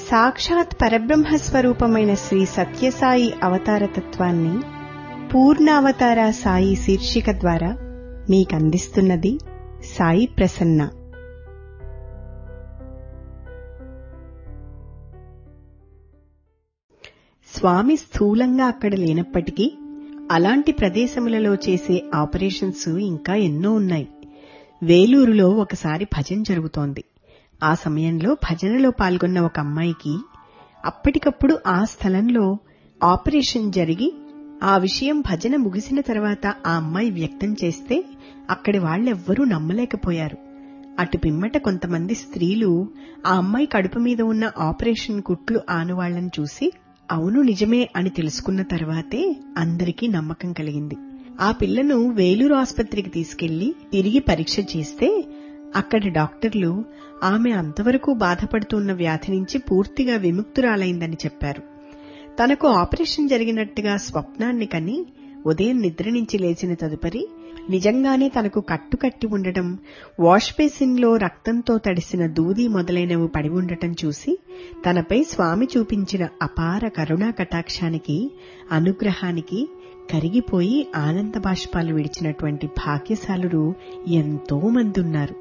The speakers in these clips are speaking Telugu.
సాక్షాత్ పరబ్రహ్మ స్వరూపమైన శ్రీ సత్యసాయి అవతారతత్వాన్ని పూర్ణావతార సాయి శీర్షిక ద్వారా మీకందిస్తున్నది సాయి ప్రసన్న స్వామి స్థూలంగా అక్కడ లేనప్పటికీ అలాంటి ప్రదేశములలో చేసే ఆపరేషన్స్ ఇంకా ఎన్నో ఉన్నాయి వేలూరులో ఒకసారి భజన జరుగుతోంది ఆ సమయంలో భజనలో పాల్గొన్న ఒక అమ్మాయికి అప్పటికప్పుడు ఆ స్థలంలో ఆపరేషన్ జరిగి ఆ విషయం భజన ముగిసిన తర్వాత ఆ అమ్మాయి వ్యక్తం చేస్తే అక్కడి వాళ్ళెవ్వరూ నమ్మలేకపోయారు అటు పిమ్మట కొంతమంది స్త్రీలు ఆ అమ్మాయి కడుపు మీద ఉన్న ఆపరేషన్ కుట్లు ఆనువాళ్లను చూసి అవును నిజమే అని తెలుసుకున్న తర్వాతే అందరికీ నమ్మకం కలిగింది ఆ పిల్లను వేలూరు ఆసుపత్రికి తీసుకెళ్లి తిరిగి పరీక్ష చేస్తే అక్కడి డాక్టర్లు ఆమె అంతవరకు బాధపడుతున్న వ్యాధి నుంచి పూర్తిగా విముక్తురాలైందని చెప్పారు తనకు ఆపరేషన్ జరిగినట్టుగా స్వప్నాన్ని కని ఉదయం నిద్ర నుంచి లేచిన తదుపరి నిజంగానే తనకు కట్టుకట్టి ఉండటం వాష్ బేసిన్లో రక్తంతో తడిసిన దూది మొదలైనవి పడి ఉండటం చూసి తనపై స్వామి చూపించిన అపార కరుణా కటాక్షానికి అనుగ్రహానికి కరిగిపోయి ఆనంద బాష్పాలు విడిచినటువంటి భాగ్యశాలురు ఎంతో మంది ఉన్నారు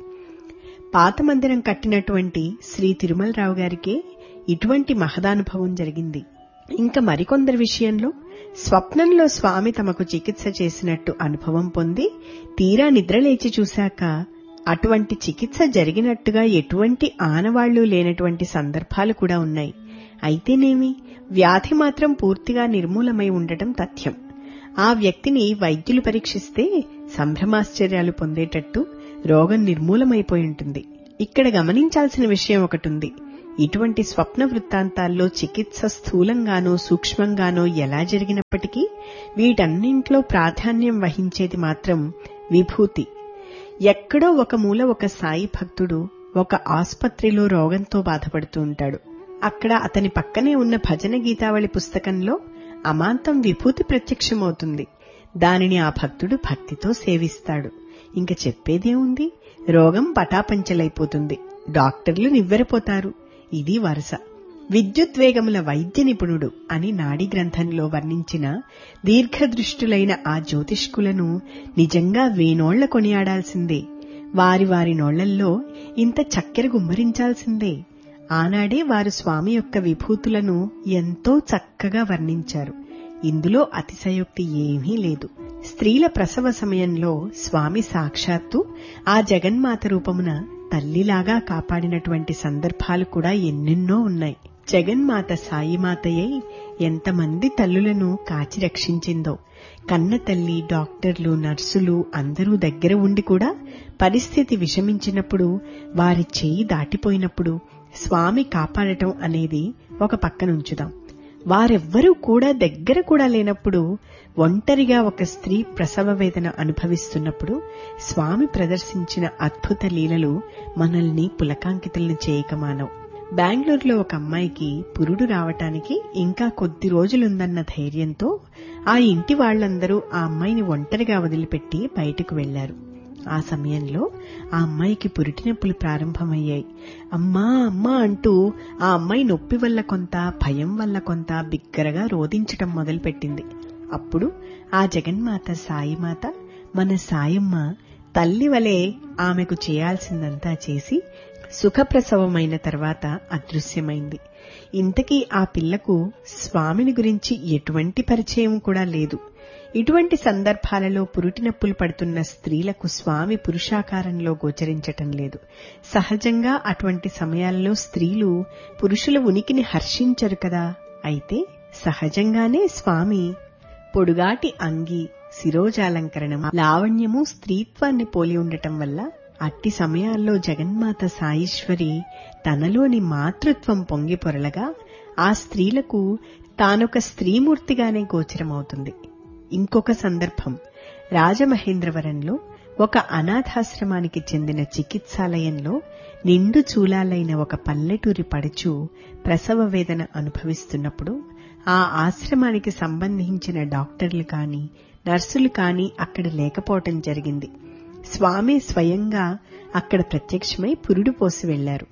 పాత మందిరం కట్టినటువంటి శ్రీ తిరుమలరావు గారికే ఇటువంటి మహదానుభవం జరిగింది ఇంకా మరికొందరి విషయంలో స్వప్నంలో స్వామి తమకు చికిత్స చేసినట్టు అనుభవం పొంది తీరా నిద్రలేచి చూశాక అటువంటి చికిత్స జరిగినట్టుగా ఎటువంటి ఆనవాళ్లు లేనటువంటి సందర్భాలు కూడా ఉన్నాయి అయితేనేమి వ్యాధి మాత్రం పూర్తిగా నిర్మూలమై ఉండటం తథ్యం ఆ వ్యక్తిని వైద్యులు పరీక్షిస్తే సంభ్రమాశ్చర్యాలు పొందేటట్టు రోగం నిర్మూలమైపోయి ఉంటుంది ఇక్కడ గమనించాల్సిన విషయం ఒకటుంది ఇటువంటి స్వప్న వృత్తాంతాల్లో చికిత్స స్థూలంగానో సూక్ష్మంగానో ఎలా జరిగినప్పటికీ వీటన్నింట్లో ప్రాధాన్యం వహించేది మాత్రం విభూతి ఎక్కడో ఒక మూల ఒక సాయి భక్తుడు ఒక ఆస్పత్రిలో రోగంతో బాధపడుతూ ఉంటాడు అక్కడ అతని పక్కనే ఉన్న భజన గీతావళి పుస్తకంలో అమాంతం విభూతి ప్రత్యక్షమవుతుంది దానిని ఆ భక్తుడు భక్తితో సేవిస్తాడు ఇంక చెప్పేదేముంది రోగం పటాపంచలైపోతుంది డాక్టర్లు నివ్వెరపోతారు ఇది వరుస విద్యుద్వేగముల వైద్య నిపుణుడు అని నాడీ గ్రంథంలో వర్ణించిన దీర్ఘదృష్టులైన ఆ జ్యోతిష్కులను నిజంగా వేనోళ్ల కొనియాడాల్సిందే వారి వారి నోళ్లల్లో ఇంత చక్కెర గుమ్మరించాల్సిందే ఆనాడే వారు స్వామి యొక్క విభూతులను ఎంతో చక్కగా వర్ణించారు ఇందులో అతిశయోక్తి ఏమీ లేదు స్త్రీల ప్రసవ సమయంలో స్వామి సాక్షాత్తు ఆ జగన్మాత రూపమున తల్లిలాగా కాపాడినటువంటి సందర్భాలు కూడా ఎన్నెన్నో ఉన్నాయి జగన్మాత సాయిమాతయ్యై ఎంతమంది తల్లులను కాచి రక్షించిందో కన్న తల్లి డాక్టర్లు నర్సులు అందరూ దగ్గర ఉండి కూడా పరిస్థితి విషమించినప్పుడు వారి చేయి దాటిపోయినప్పుడు స్వామి కాపాడటం అనేది ఒక పక్కనుంచుదాం వారెవ్వరూ కూడా దగ్గర కూడా లేనప్పుడు ఒంటరిగా ఒక స్త్రీ ప్రసవ వేదన అనుభవిస్తున్నప్పుడు స్వామి ప్రదర్శించిన అద్భుత లీలలు మనల్ని పులకాంకితులను చేయకమానవు బెంగళూరులో ఒక అమ్మాయికి పురుడు రావటానికి ఇంకా కొద్ది రోజులుందన్న ధైర్యంతో ఆ ఇంటి వాళ్లందరూ ఆ అమ్మాయిని ఒంటరిగా వదిలిపెట్టి బయటకు వెళ్లారు ఆ సమయంలో ఆ అమ్మాయికి పురిటి నొప్పులు ప్రారంభమయ్యాయి అమ్మా అమ్మా అంటూ ఆ అమ్మాయి నొప్పి వల్ల కొంత భయం వల్ల కొంత బిగ్గరగా రోధించటం మొదలుపెట్టింది అప్పుడు ఆ జగన్మాత సాయిమాత మన సాయమ్మ తల్లి వలె ఆమెకు చేయాల్సిందంతా చేసి సుఖప్రసవమైన తర్వాత అదృశ్యమైంది ఇంతకీ ఆ పిల్లకు స్వామిని గురించి ఎటువంటి పరిచయం కూడా లేదు ఇటువంటి సందర్భాలలో పురుటినొప్పులు పడుతున్న స్త్రీలకు స్వామి పురుషాకారంలో గోచరించటం లేదు సహజంగా అటువంటి సమయాల్లో స్త్రీలు పురుషుల ఉనికిని హర్షించరు కదా అయితే సహజంగానే స్వామి పొడుగాటి అంగి శిరోజాలంకరణం లావణ్యము స్త్రీత్వాన్ని పోలి ఉండటం వల్ల అట్టి సమయాల్లో జగన్మాత సాయిశ్వరి తనలోని మాతృత్వం పొంగి పొరలగా ఆ స్త్రీలకు తానొక స్త్రీమూర్తిగానే గోచరమవుతుంది ఇంకొక సందర్భం రాజమహేంద్రవరంలో ఒక అనాథాశ్రమానికి చెందిన చికిత్సాలయంలో నిండు చూలాలైన ఒక పల్లెటూరి పడుచు ప్రసవ వేదన అనుభవిస్తున్నప్పుడు ఆ ఆశ్రమానికి సంబంధించిన డాక్టర్లు కాని నర్సులు కాని అక్కడ లేకపోవటం జరిగింది స్వామి స్వయంగా అక్కడ ప్రత్యక్షమై పురుడు పోసి వెళ్లారు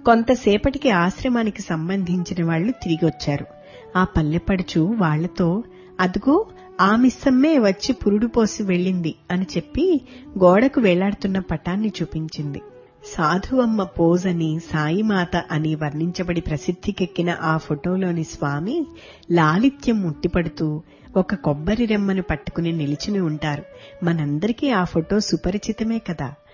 కొంతసేపటికి ఆశ్రమానికి సంబంధించిన వాళ్లు తిరిగొచ్చారు ఆ పల్లెపడుచు వాళ్లతో అదుగో ఆ మిస్సమ్మే వచ్చి పురుడు పోసి వెళ్ళింది అని చెప్పి గోడకు వేలాడుతున్న పటాన్ని చూపించింది సాధువమ్మ పోజ్ అని సాయిమాత అని వర్ణించబడి ప్రసిద్ధికెక్కిన ఆ ఫోటోలోని స్వామి లాలిత్యం ముట్టిపడుతూ ఒక కొబ్బరి రెమ్మను పట్టుకుని నిలిచిని ఉంటారు మనందరికీ ఆ ఫోటో సుపరిచితమే కదా